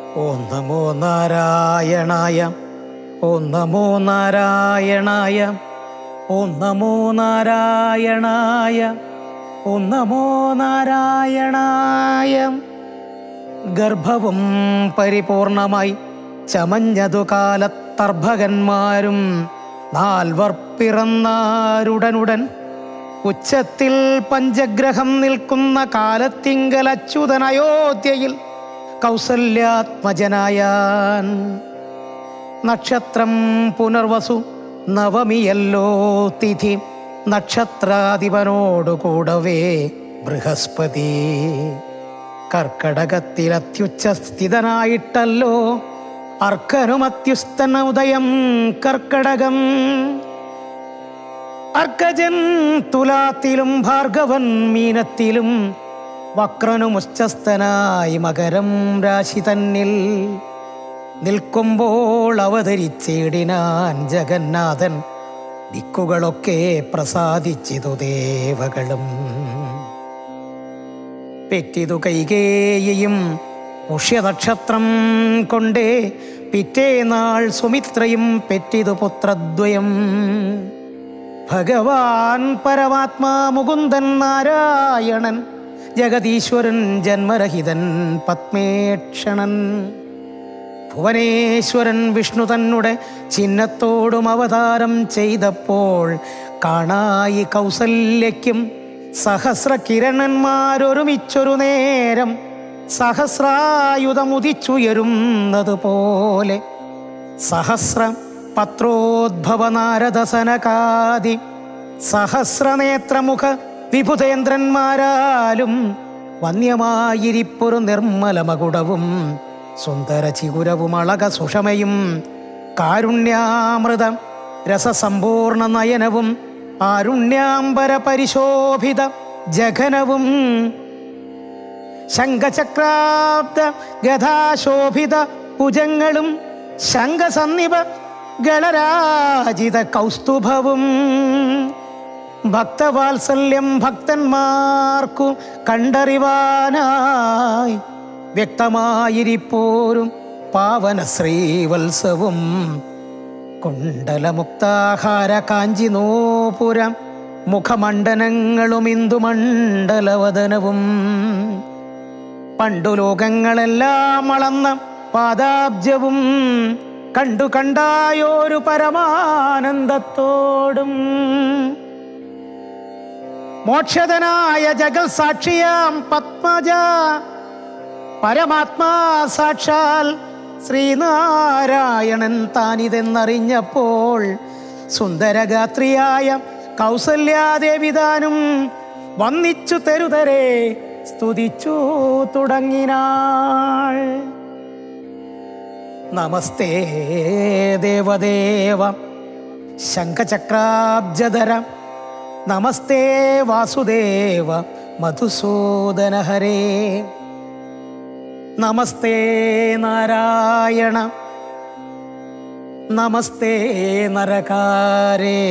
ഓം നമോ നാരായണായ ഓം നമോ നാരായണായ ഓം നമോ നാരായണായ ഓം നമോ നാരായണായ ഗർഭവും പരിപൂർണമായി ചമഞ്ഞതു കാലത്തർഭകന്മാരും നാൽവർ പിറന്നാരുടനുടൻ ഉച്ചത്തിൽ പഞ്ചഗ്രഹം നിൽക്കുന്ന കാലത്തിങ്കൽ അച്യുതൻ അയോധ്യയിൽ കൗസല്യാത്മജനായാൻ നക്ഷത്രം പുനർവസു നവമിയല്ലോ തിഥി നക്ഷത്രാധിപനോടു കൂടവേ ബൃഹസ്പതി കർക്കടകത്തിൽ അത്യുച്ച സ്ഥിതനായിട്ടല്ലോ അർക്കനും അത്യുസ്തന ഉദയം കർക്കടകം അർക്കജൻ തുലാത്തിലും ഭാർഗവൻ മീനത്തിലും വക്രനും ഉച്ചസ്ഥനായി മകരം രാശി തന്നിൽ നിൽക്കുമ്പോൾ അവതരിച്ചിടിനാൻ ജഗന്നാഥൻ ദിക്കുകളൊക്കെ പ്രസാദിച്ചിതു ദേവകളും പെറ്റിതു കൈകേയും പുഷ്യനക്ഷത്രം കൊണ്ടേ പിറ്റേനാൾ സുമിത്രയും പെറ്റിതു പുത്രദ്വയം ഭഗവാൻ പരമാത്മാ മുകുന്ദൻ നാരായണൻ ജഗതീശ്വരൻ ജന്മരഹിതൻ പത്മേക്ഷണൻ ഭുവനേശ്വരൻ വിഷ്ണു തന്നെ ചിഹ്നത്തോടും അവതാരം ചെയ്തപ്പോൾ കാണായി കൗസല്യയ്ക്കും സഹസ്ര കിരണന്മാരൊരുമിച്ചൊരു നേരം സഹസ്രായുധമുദിച്ചുയരുന്നത് പോലെ സഹസ്ര പത്രോദ്ഭവ നാരദസനകാദി സഹസ്രനേത്രമുഖ വിഭുതേന്ദ്രന്മാരാലും വന്യമായിരിപ്പൊരു നിർമ്മലമകുടവും സുന്ദര ചികുരവും അളക സുഷമയും കാരുണ്യാമൃത രസസമ്പൂർണ നയനവും ആരുണ്യാംബര പരിശോഭിത ജഘനവും ശംഖചക്രാബ്ദ ഗഥാശോഭിത ഭുജങ്ങളും ശംഖസന്നിപ ഗളരാജിത കൗസ്തുഭവും ഭക്തവാത്സല്യം ഭക്തന്മാർക്കു കണ്ടറിവാനായി വ്യക്തമായിരിപ്പോരും പാവന ശ്രീവത്സവും കുണ്ടലമുക്താഹാര കാഞ്ചി നോപുരം മുഖമണ്ഡനങ്ങളും ഇന്ദുമണ്ഡലവദനവും പണ്ടു ലോകങ്ങളെല്ലാം അളന്ന പാദാബ്ജവും കണ്ടു കണ്ടായോരു പരമാനന്ദത്തോടും മോക്ഷതനായ ജഗൽ സാക്ഷിയാം പത്മജ പരമാത്മാ സാക്ഷാൽ ശ്രീനാരായണൻ താനിതെന്നറിഞ്ഞപ്പോൾ സുന്ദരഗാത്രിയായ കൗസല്യാദേവിതാനും വന്നിച്ചു തെരുതരെ സ്തുതിച്ചു തുടങ്ങിനാൾ നമസ്തേ ദേവദേവ ശംഖചക്രാബ്ജധര നമസ്തേ വാസുദേവ മധുസൂദന ഹരേ നമസ്തേ നാരായണ നമസ്തേ നരകാരേ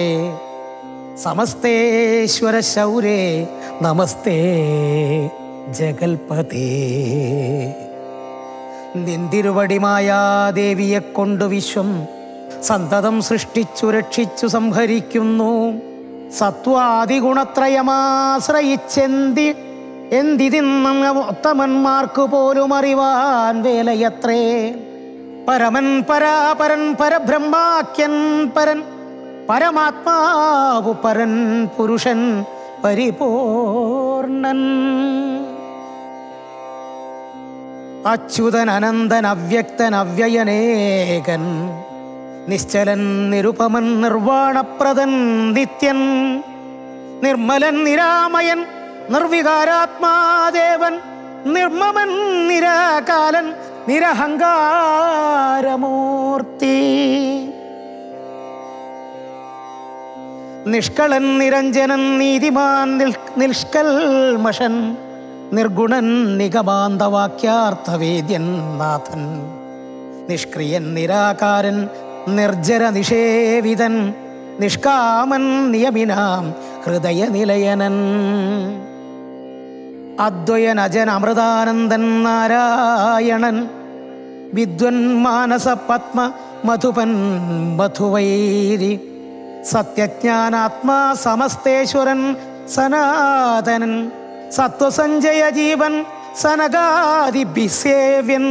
സമസ്തേശ്വര ശൗരേ നമസ്തേ ജഗൽപതേ നിന്തിരുവടിമായ ദേവിയെ കൊണ്ടു വിശ്വം സന്തതം സൃഷ്ടിച്ചു രക്ഷിച്ചു സംഹരിക്കുന്നു സത്വാദിഗുണത്രയമാശ്രയിച്ചെന്തി എന്തിതിന്നും ഉത്തമന്മാർക്ക് പോലും അറിവാൻ വേലയത്രേ പരമൻ പരാപരൻ പരബ്രഹ്മാക്യൻ പരൻ പരമാത്മാവു പരൻ പുരുഷൻ പരിപൂർണൻ അച്യുതൻ അനന്തൻ അവ്യക്തൻ അവ്യയനേകൻ നിശ്ചലൻ നിരുപമൻ നിർവാണപ്രദൻ നിത്യൻ നിർമ്മലൻ നിരാമയൻ നിർവികാരാത്മാദേവൻ നിർമ്മമൻ നിരാകാലൻ നിരഹങ്കാരമൂർത്തി നിഷ്കളൻ നിരഞ്ജനൻ നീതിമാൻ നിൽ- നിഷ്കൽമഷൻ നിർഗുണൻ നിഗമാന്തവാക്യാർത്ഥവേദ്യൻ നാഥൻ നിഷ്ക്രിയൻ നിരാകാരൻ നിർജര നിഷേവിതൻ നിഷ്കാമൻ നിയമിനാം ഹൃദയനിലയനൻ അദ്വയൻ അജൻ അമൃതാനന്ദൻ നാരായണൻ വിദ്വൻ മാനസ പത്മ മധുപൻ മധുവൈരി സത്യജ്ഞാനാത്മാ സമസ്തേശ്വരൻ സനാതനൻ സത്വസഞ്ജയ ജീവൻ സനകാദിഭിസേവ്യൻ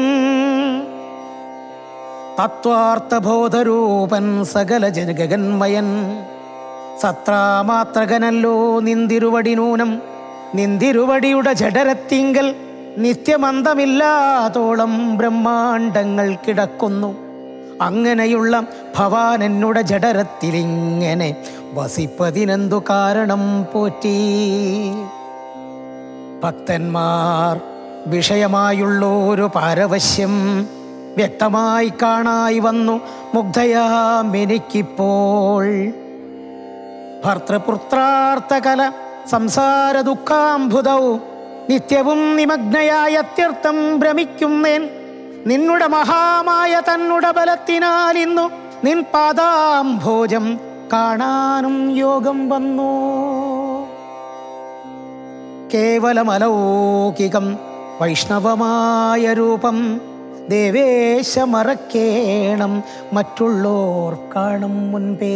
തത്വാർത്ഥബോധരൂപൻ സകല ജനഗന്മയൻ സത്രാമാത്രകനല്ലോ നിന്തിരുവടി നൂനം നിന്തിരുവടിയുടെ ജഡരത്തിങ്കൽ നിത്യമന്തമില്ലാതോളം ബ്രഹ്മാണ്ടങ്ങൾ കിടക്കുന്നു അങ്ങനെയുള്ള ഭവാൻ എന്നുടെ ജഡരത്തിലിങ്ങനെ വസിപ്പതിനെന്തു കാരണം പോറ്റി ഭക്തന്മാർ വിഷയമായുള്ളൊരു പാരവശ്യം വ്യക്തമായി കാണായി വന്നു മുഗ്ധയാമെനിക്കിപ്പോൾ ഭർത്തൃപുത്രാർത്ഥകല സംസാര ദുഃഖാംബുധൗ നിത്യവും നിമഗ്നയായ അത്യർത്ഥം ഭ്രമിക്കുന്നേൻ നിന്നുടെ മഹാമായ തന്നുടെ ബലത്തിനാൽ ഇന്നു നിൻ പാദാംഭോജം കാണാനും യോഗം വന്നു കേവലമലൗകികം വൈഷ്ണവമായ രൂപം ദേവേശ മറക്കേണം മറ്റുള്ളോർ കാണും മുൻപേ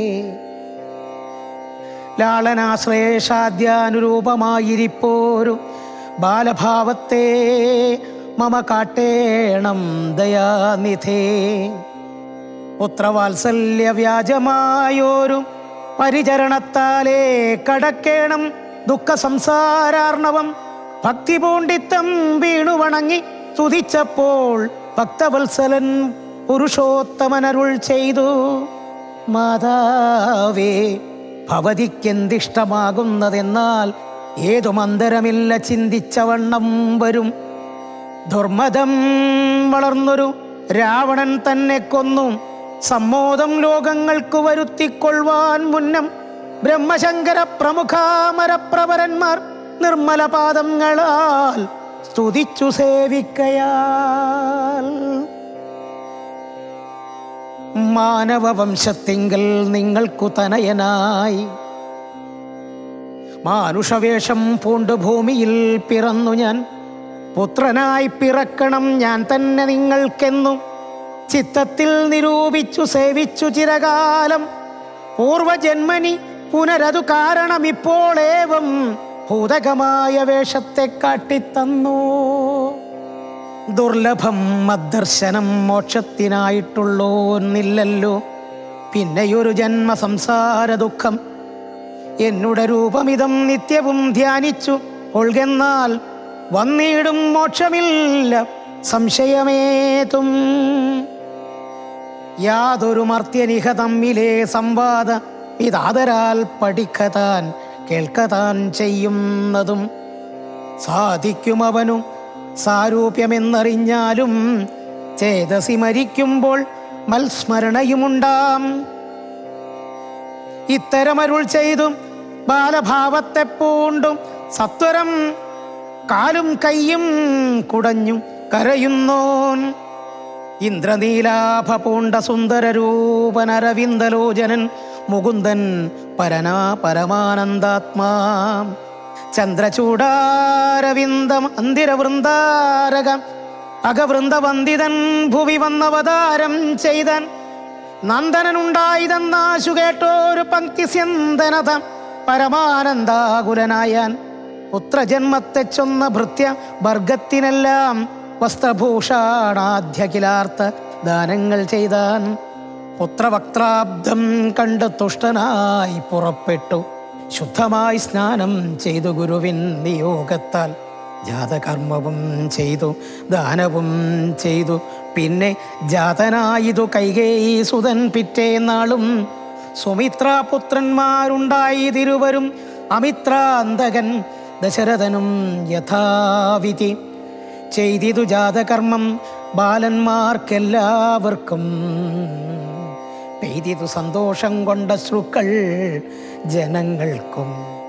ലാളനാശ്ലേഷാദ്യാനുരൂപമായിരിപ്പോരു ബാലഭാവത്തെ മമ കാട്ടേണം ദയാനിധേ പുത്രവാത്സല്യ വ്യാജമായോരു പരിചരണത്താലേ കടക്കേണം ദുഃഖ സംസാരാർണവം ഭക്തി പൂണ്ടിത്തം വീണു വണങ്ങി സ്തുതിച്ചപ്പോൾ ഭക്തവത്സലൻ പുരുഷോത്തമനരുൾ ചെയ്തു മാതാവേ ഭവതിക്കെന്തിഷ്ടമാകുന്നതെന്നാൽ ഏതു മന്ദരമില്ല ചിന്തിച്ച വണ്ണം വരും ദുർമതം വളർന്നൊരു രാവണൻ തന്നെ കൊന്നു സമ്മോദം ലോകങ്ങൾക്ക് വരുത്തിക്കൊള്ളുവാൻ മുന്നം ബ്രഹ്മശങ്കര പ്രമുഖാമരപ്രവരന്മാർ നിർമ്മല പാദങ്ങളാൽ സ്തുതിച്ചു സേവിക്കയാൽ മാനവവംശത്തിങ്കൽ നിങ്ങൾക്കു തനയനായി മാനുഷവേഷം പൂണ്ടു ഭൂമിയിൽ പിറന്നു ഞാൻ പുത്രനായി പിറക്കണം ഞാൻ തന്നെ നിങ്ങൾക്കെന്നു ചിത്തത്തിൽ നിരൂപിച്ചു സേവിച്ചു ചിരകാലം പൂർവജന്മനി പുനരതു കാരണം ഇപ്പോളേവം ഭൂതകമായ വേഷത്തെ കാട്ടിത്തന്നു ദുർലഭം മദ്ദർശനം മോക്ഷത്തിനായിട്ടുള്ളോന്നില്ലല്ലോ പിന്നെയൊരു ജന്മ സംസാര ദുഃഖം എന്നുടെ രൂപമിതം നിത്യവും ധ്യാനിച്ചു ഒഴുകെന്നാൽ വന്നിടും മോക്ഷമില്ല സംശയമേതും യാതൊരു മർത്യനിഹ തമ്മിലെ സംവാദ ഇതാദരാൽ പഠിക്കതാൻ കേൾക്കതാൻ ചെയ്യുന്നതും സാധിക്കും അവനു സാരൂപ്യമെന്നറിഞ്ഞാലും ചേതസി മരിക്കുമ്പോൾ മൽസ്മരണയുമുണ്ടാം ഇത്തരമരുൾ ചെയ്തും ബാലഭാവത്തെ പൂണ്ടും സത്വരം കാലും കയ്യും കുടഞ്ഞു കരയുന്നോൻ ഇന്ദ്രനീലാഭ പൂണ്ട സുന്ദരരൂപനരവിന്ദലോചനൻ മുകുന്ദൻ പരനാ പരമാനന്ദാത്മാ ചന്ദ്രചൂടാരവിന്ദം അന്തിരവൃന്ദാരക അകവൃന്ദവന്ദിതൻ ഭുവി വന്നവതാരം ചെയ്തൻ നന്ദനനുണ്ടായതെന്നാശു കേട്ടോരു പങ്ക്തി സ്യന്തനത പരമാനന്ദാകുലനായാൻ പുത്രജന്മത്തെ ചൊന്ന ഭൃത്യ വർഗത്തിനെല്ലാം വസ്ത്രഭൂഷാണാധ്യഖിലാർത്ഥ ദാനങ്ങൾ ചെയ്താൻ പുത്രവക്ത്രാബ്ദം കണ്ട് തുഷ്ടനായി പുറപ്പെട്ടു ശുദ്ധമായി സ്നാനം ചെയ്തു ഗുരുവിൻ നിയോഗത്താൽ ജാതകർമ്മവും ചെയ്തു ദാനവും ചെയ്തു പിന്നെ ജാതനായതു കൈകേയി സുതൻ പിറ്റേന്നാളും സുമിത്രാപുത്രന്മാരുണ്ടായി തിരുവരും അമിത്രാന്തകൻ ദശരഥനും യഥാവിധി ചെയ്തിതു ജാതകർമ്മം ബാലന്മാർക്കെല്ലാവർക്കും പെയ്തിതു സന്തോഷം കൊണ്ട ശ്രുക്കൾ ജനങ്ങൾക്കും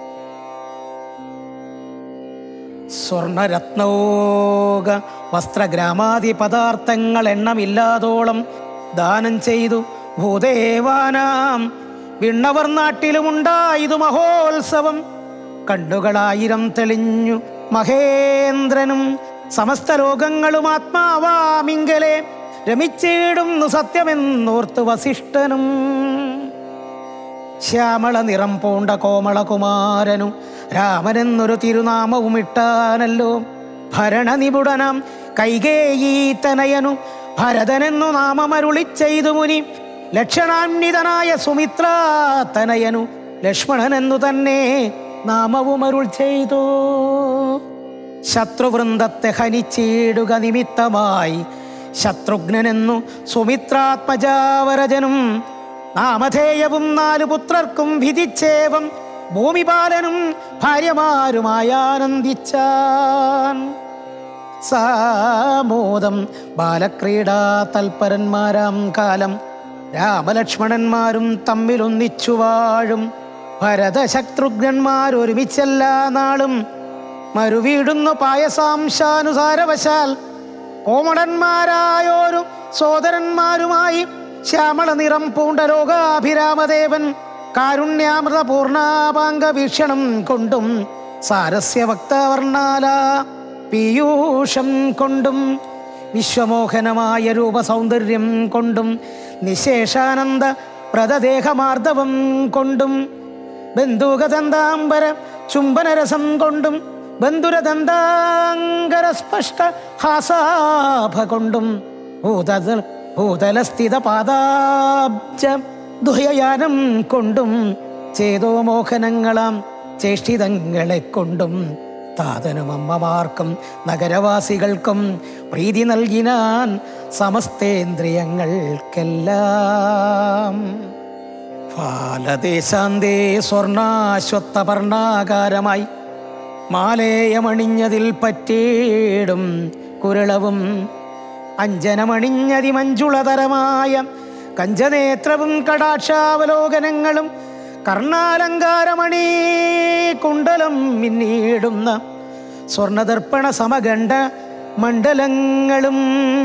സ്വർണരത്നോക വസ്ത്രഗ്രാമാദി പദാർത്ഥങ്ങൾ എണ്ണമില്ലാതോളം ദാനം ചെയ്തു ഭൂദേവാനാം വിണ്ണവർ നാട്ടിലുമുണ്ടായതു മഹോത്സവം കണ്ണുകളായിരം തെളിഞ്ഞു മഹേന്ദ്രനും സമസ്ത ലോകങ്ങളും ആത്മാവാമിങ്കലെ രമിച്ചിടുന്നു സത്യമെന്നോർത്ത് വസിഷ്ഠനും ശ്യാമള നിറം പൂണ്ട കോമളകുമാരനും രാമനെന്നൊരു തിരുനാമവും ഇട്ടാനല്ലോ ഭരണനിപുടനാം കൈകേയീ തനയനു ഭരതനെന്നു നാമമരുളി ചെയ്തു മുനി ലക്ഷണാന്വിതനായ സുമിത്ര തനയനു ലക്ഷ്മണനെന്നു തന്നെ നാമവും അരുൾ ചെയ്തു ശത്രുവൃന്ദത്തെ ഹനിച്ചിടുക നിമിത്തമായി ശത്രുഘ്നെന്നു സുമിത്രാത്മജാവരജനും നാമധേയവും നാലു പുത്രർക്കും വിധിച്ചേവം ഭൂമിപാലനും ഭാര്യമാരുമായി ആനന്ദിച്ചാൻ സാമോദം ബാലക്രീഡാ തൽപരന്മാരാം കാലം രാമലക്ഷ്മണന്മാരും തമ്മിലൊന്നിച്ചു വാഴും ഭരതശത്രുഘ്നന്മാരൊരുമിച്ചെല്ലാ നാളും മരുവീടുന്നു പായസാംശാനുസാരവശാൽ കോമടന്മാരായോരു സോദരന്മാരുമായി ശ്യാമള നിറം പൂണ്ട ലോകാഭിരാമദേവൻ കാരുണ്യാമൃത പൂർണാപാംഗ വീക്ഷണം കൊണ്ടും സാരസ്യവക്തവർണാല പീയൂഷം കൊണ്ടും വിശ്വമോഹനമായ രൂപസൗന്ദര്യം കൊണ്ടും നിശേഷാനന്ദ പ്രദദേഹമാർദ്ദവം കൊണ്ടും ബന്ധുകദന്താംബര ചുംബനരസം കൊണ്ടും ബന്ധുരദന്താങ്കര സ്പഷ്ട ഹാസാഭ കൊണ്ടും ഭൂതല ഭൂതലസ്ഥിത പാദാബ്ജ ദുഹയാനം കൊണ്ടും ചേതോ മോഹനങ്ങളാം ചേഷ്ടിതങ്ങളെ കൊണ്ടും താതനും അമ്മമാർക്കും നഗരവാസികൾക്കും പ്രീതി നൽകിനാൻ സമസ്തേന്ദ്രിയങ്ങൾക്കെല്ലാം ഫാലദേശാന്തേ സ്വർണാശ്വത്തപർണാകാരമായി മാലേയമണിഞ്ഞതിൽ പറ്റേടും കുരളവും അഞ്ജനമണിഞ്ഞതി മഞ്ജുളതരമായ കഞ്ചനേത്രവും കടാക്ഷാവലോകനങ്ങളും കർണാലങ്കാരമണി കുണ്ടലം മിന്നീടുന്ന സ്വർണദർപ്പണ സമഗണ്ഡ മണ്ഡലങ്ങളും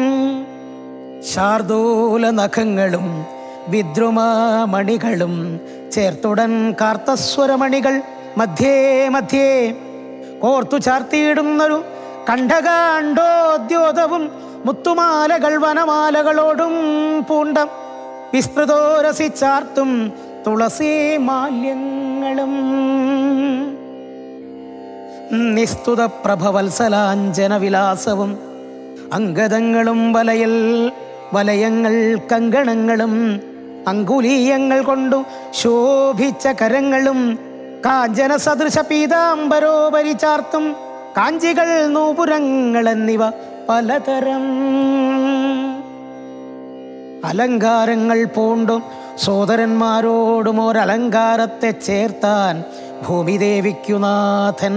ശാർദൂല നഖങ്ങളും വിദ്രുമമണികളും ചേർത്തുടൻ കാർത്തസ്വരമണികൾ മധ്യേ മധ്യേ കോർത്തു ചാർത്തിയിടുന്നൊരു കണ്ഠകാണ്ഡോദ്യോതവും മുത്തുമാലകൾ വനമാലകളോടും പൂണ്ടം വിസ്തൃതോരസിച്ചാർത്തും തുളസി മാല്യങ്ങളും നിസ്തുത പ്രഭവത്സലാഞ്ജന വിലാസവും അങ്കദങ്ങളും വലയൽ വലയങ്ങൾ കങ്കണങ്ങളും അങ്കുലീയങ്ങൾ കൊണ്ടു ശോഭിച്ച കരങ്ങളും കാഞ്ചന സദൃശ പീതാംബരോപരി ചാർത്തും കാഞ്ചികൾ നൂപുരങ്ങൾ എന്നിവ പലതരം അലങ്കാരങ്ങൾ പൂണ്ടും സോദരന്മാരോടും ഒരലങ്കാരത്തെ ചേർത്താൻ ഭൂമിദേവിക്കുനാഥൻ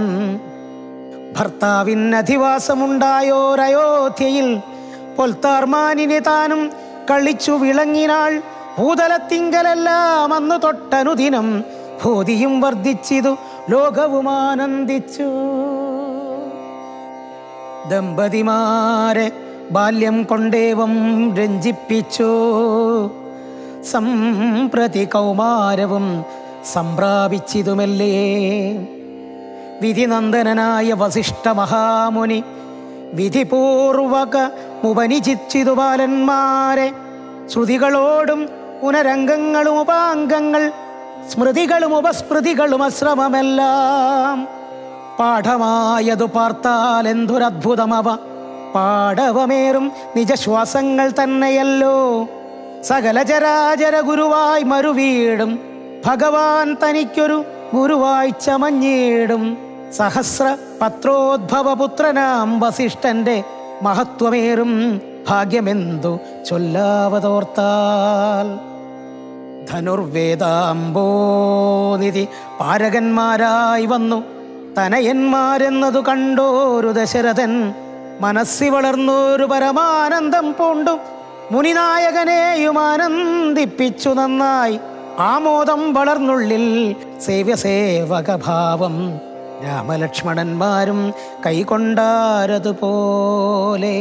ഭർത്താവിനധിവാസമുണ്ടായോരയോധ്യയിൽ പൊൽത്താർമാനിനെ താനും കളിച്ചു വിളങ്ങിനാൾ ഭൂതലത്തിങ്കലെല്ലാം അന്ന് തൊട്ടനുദിനം ഭൂതിയും വർദ്ധിച്ചിതു ലോകവും ആനന്ദിച്ചു ദമ്പതിമാരെ ബാല്യം കൊണ്ടേവം രഞ്ജിപ്പിച്ചു സംപ്രതി കൗമാരവും സംപ്രാപിച്ചിതുമല്ലേ വിധിനന്ദനായ വസിഷ്ഠ മഹാമുനി വിധിപൂർവക മുപനിചിച്ചിതു ബാലന്മാരെ ശ്രുതികളോടും പുനരംഗങ്ങളും ഉപാംഗങ്ങൾ സ്മൃതികളും ഉപസ്മൃതികളും അശ്രമമെല്ലാം പാഠമായതു പാർത്താൽ എന്തൊരത്ഭുതമവ പാടവമേറും നിജശ്വാസങ്ങൾ തന്നെയല്ലോ സകല ചരാചര ഗുരുവായി മറുവീടും ഭഗവാൻ തനിക്കൊരു ഗുരുവായി ചമഞ്ഞിടും സഹസ്ര പത്രോദ്ഭവപുത്രനാം വസിഷ്ഠന്റെ മഹത്വമേറും ഭാഗ്യമെന്തു ചൊല്ലാവതോർത്താൽ ധനുർവേദാംബോനിധി പാരകന്മാരായി വന്നു തനയന്മാരെന്നതു കണ്ടോരു ദശരഥൻ മനസ്സി വളർന്നൊരു പരമാനന്ദം പൂണ്ടു മുനിനായകനെയും ആനന്ദിപ്പിച്ചു നന്നായി ആമോദം വളർന്നുള്ളിൽ സേവ്യസേവകഭാവം രാമലക്ഷ്മണന്മാരും കൈകൊണ്ടാരതുപോലെ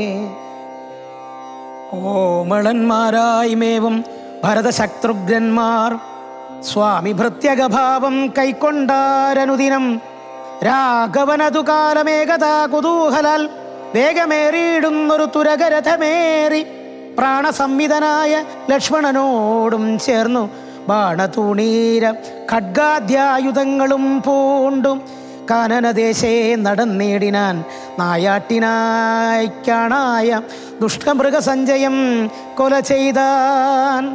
കോമളന്മാരായി മേവും ഭരതശത്രുഘ്നന്മാർ സ്വാമി ഭൃത്യകഭാവം കൈക്കൊണ്ടാരനുദിനം രാഘവനതു കാലമേകതാ കുതൂഹലാൽ വേഗമേറിയിടുന്നൊരു തുരകരഥമേറി പ്രാണസംവിധനായ ലക്ഷ്മണനോടും ചേർന്നു ബാണതൂണീര ഖഡ്ഗാദ്യായുധങ്ങളും പൂണ്ടും കാനനദേശേ നടന്നേടിനാൻ നായാട്ടിനായ്ക്കാണായ ദുഷ്ടമൃഗസഞ്ചയം കൊല ചെയ്താൻ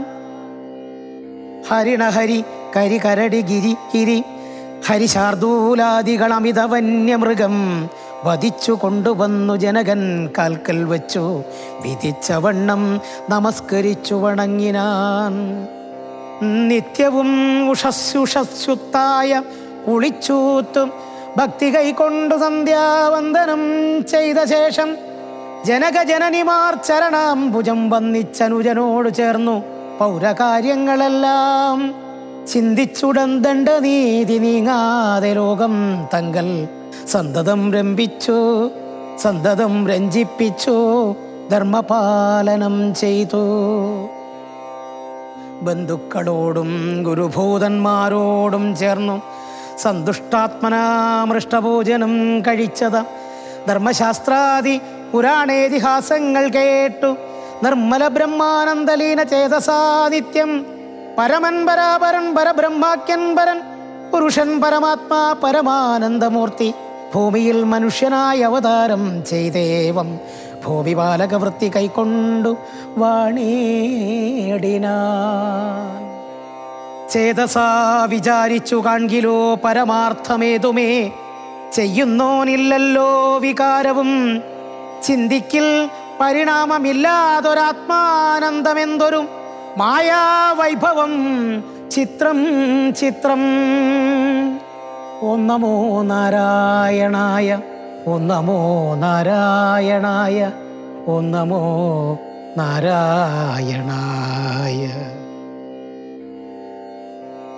ഹരിണഹരി കരി കരടി ഗിരി ഗിരി ഹരിശാർദൂലാദികൾ അമിത വന്യമൃഗം വധിച്ചു കൊണ്ടുവന്നു ജനകൻ കാൽക്കൽ വെച്ചു വിധിച്ച വണ്ണം നമസ്കരിച്ചു വണങ്ങിനാൻ നിത്യവും ഉഷസ്സുഷസ്സുത്തായ കുളിച്ചൂത്തും ഭക്തി കൈക്കൊണ്ടു സന്ധ്യാവന്ദനം ചെയ്ത ശേഷം ജനകജനനിമാർ ചരണാംബുജം വന്നിച്ചനുജനോട് ചേർന്നു പൗരകാര്യങ്ങളെല്ലാം ചിന്തിച്ചുടൻ ദണ്ഡനീതി നീങ്ങാതെ ലോകം തങ്കൽ സന്തതം രംഭിച്ചു സന്തതം രഞ്ജിപ്പിച്ചു ധർമ്മപാലനം ചെയ്തു ബന്ധുക്കളോടും ഗുരുഭൂതന്മാരോടും ചേർന്നു സന്തുഷ്ടാത്മനാമൃഷ്ടഭോജനം കഴിച്ചത് ധർമ്മശാസ്ത്രാദി പുരാണേതിഹാസങ്ങൾ കേട്ടു നിർമ്മല ബ്രഹ്മാനന്ദലീന ചേതസാനിത്യം പരമൻ പരാപരൻ പരബ്രഹ്മാക്യൻ പരൻ പുരുഷൻ പരമാത്മാ പരമാനന്ദമൂർത്തി ഭൂമിയിൽ മനുഷ്യനായി അവതാരം ചെയ്തേവം ഭൂമിപാലകവൃത്തി കൈക്കൊണ്ടു വാണേടിനാൻ ചേതസാ വിചാരിച്ചു കാൺകിലോ പരമാർത്ഥമേതുമേ ചെയ്യുന്നോനില്ലല്ലോ വികാരവും ചിന്തിക്കിൽ പരിണാമമില്ലാതൊരാത്മാനന്ദമെന്തൊരു മായാവൈഭവം ചിത്രം ചിത്രം ഒന്നമോ നാരായണായ ഒന്നമോ നാരായണായ ഒന്നമോ നാരായണായ